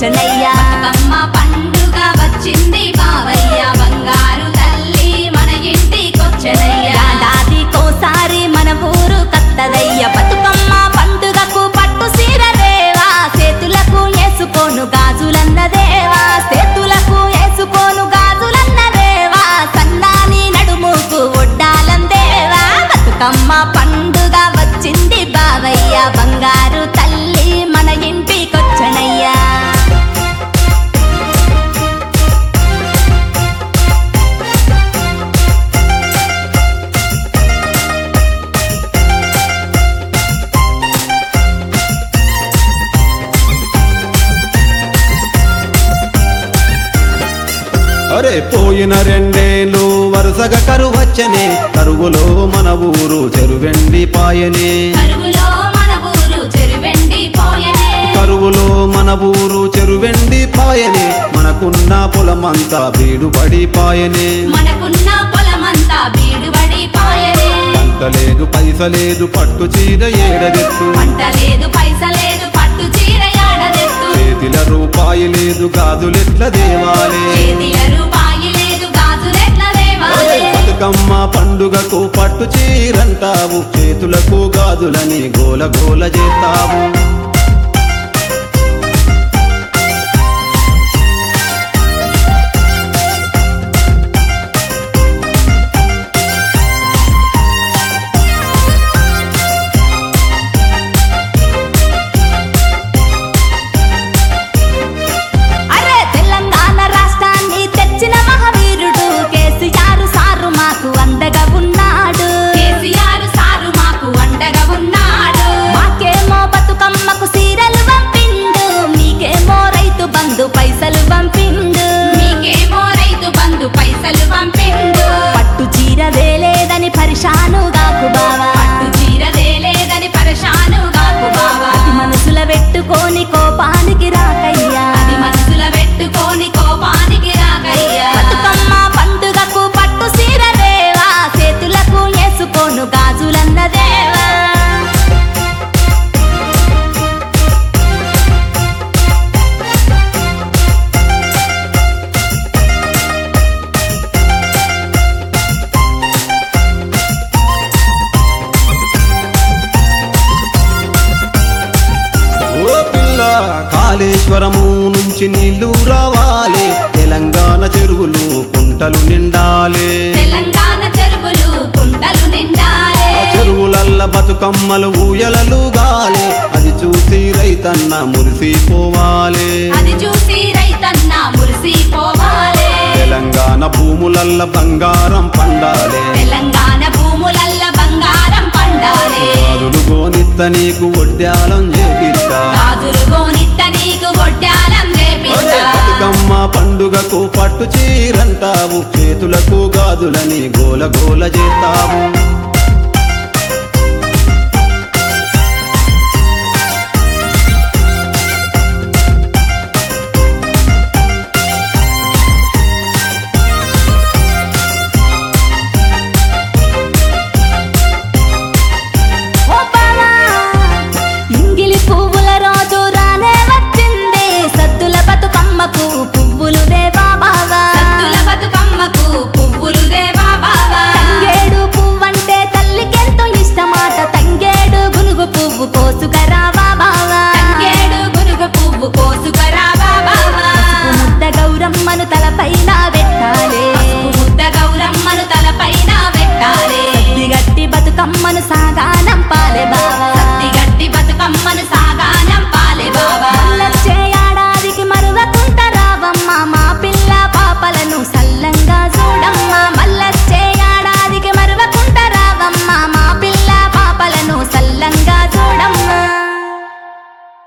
కొచ్చనయ్యా బతుకమ్మ పండుగ వచ్చింది బావయ్య బంగారు తల్లి మన ఇంటికొచ్చనయ్యా ఏడాదికోసారి మన ఊరు కత్తదయ్య బతుకమ్మ పండుగకు పట్టు సీర దేవా చేతులకు వేసుకోను గాజులన్న దేవా చేతులకు వేసుకోను గాజులన్న దేవా సన్నాని నడుముకు ఒడ్డాలం దేవా బతుకమ్మ పండుగ వచ్చింది బావయ్య బంగారు తల్లి మన ఇంటికొచ్చనయ్యా అరే పోయిన రెండేళ్ళు వరుసగా కరువచ్చనే కరువులో మన ఊరు చెరువెండి పాయనే కరువులో మన ఊరు చెరువెండి పోయనే కరువులో మన ఊరు చెరువెండి పాయనే మనకున్న పొలమంతా బీడుబడి పాయనే మనకున్న పొలమంతా బీడుబడి పోయనే పంట లేదు పైస లేదు పట్టు చీర ఏడదెత్తు పంట లేదు పైస లేదు పట్టు చీర యాడదెత్తు చేతిల రూపాయి లేదు గాజులెట్ల దేవాలే చేతిల రూపాయి లేదు గాజులెట్ల దేవాలి బతుకమ్మ పండుగకు పట్టు చీరంటావు చేతులకు గాజులని గోల గోల చేస్తావు అరే తెలంగాణ రాష్ట్రాన్ని తెచ్చిన మహావీరుడు కేసీఆర్ సారు మాకు అందగా ఉన్నాడు కేసీఆర్ సారు మాకు అండగా ఉన్నాడు మాకేమో బతుకమ్మకు సీరలు పంపిండు మీకేమో రైతు బంధు పైసలు పంపిండు మీకేమో రైతు బంధు పైసలు పంపిండు పట్టు చీర వేలేదని పరిశాను గాకు బావా పట్టు చీరదే లేదని పరేషాను కాకు బావా అది మనసుల పెట్టుకొని కోపానికి రాకయ్యా అది మనసుల పెట్టుకొని కోపానికి రాకయ్యా బతుకమ్మ పండుగకు పట్టు సీర దేవా చేతులకు వేసుకోను గాజులన్న దేవా ఓ పిల్ల కాళేశ్వరము నుంచి నీళ్లు రావాలి తెలంగాణ చెరువులు కుంటలు నిండాలి తెలంగాణ చెరువులు కుంటలు నిండాలే ఆ చెరువులల్ల బతుకమ్మలు ఊయలలు గాలి అది చూసి రైతన్న మురిసిపోవాలి అది చూసి రైతన్న మురిసిపోవాలే తెలంగాణ భూములల్ల బంగారం పండాలి తెలంగాణ భూములల్ల బంగారం పండాలే గాజులు గోనిత్త నీకు ఒడ్డాలం చేపిస్తా గాజులు గోనిత్త నీకు గొడ్డాలం రేపిస్తా బతుకమ్మ పండుగకు పట్టు చీరంటావు చేతులకు గాజులని గోల గోల చేస్తావు ఓ బావా ఇంగిలి పువ్వుల రోజు రానే వచ్చింది సద్దుల బతుకమ్మకు పువ్వులు దేవా బావా సత్తుల బతుకమ్మకు పువ్వులు దేవా బావా తంగేడు పువ్వంటే తల్లికెంతో ఇష్టమాట తంగేడు గునుగు పువ్వు కోసుకరావా బావా తంగేడు గునుగు పువ్వు కోసుకరావా బావా ముద్ద గౌరమ్మను తలపైన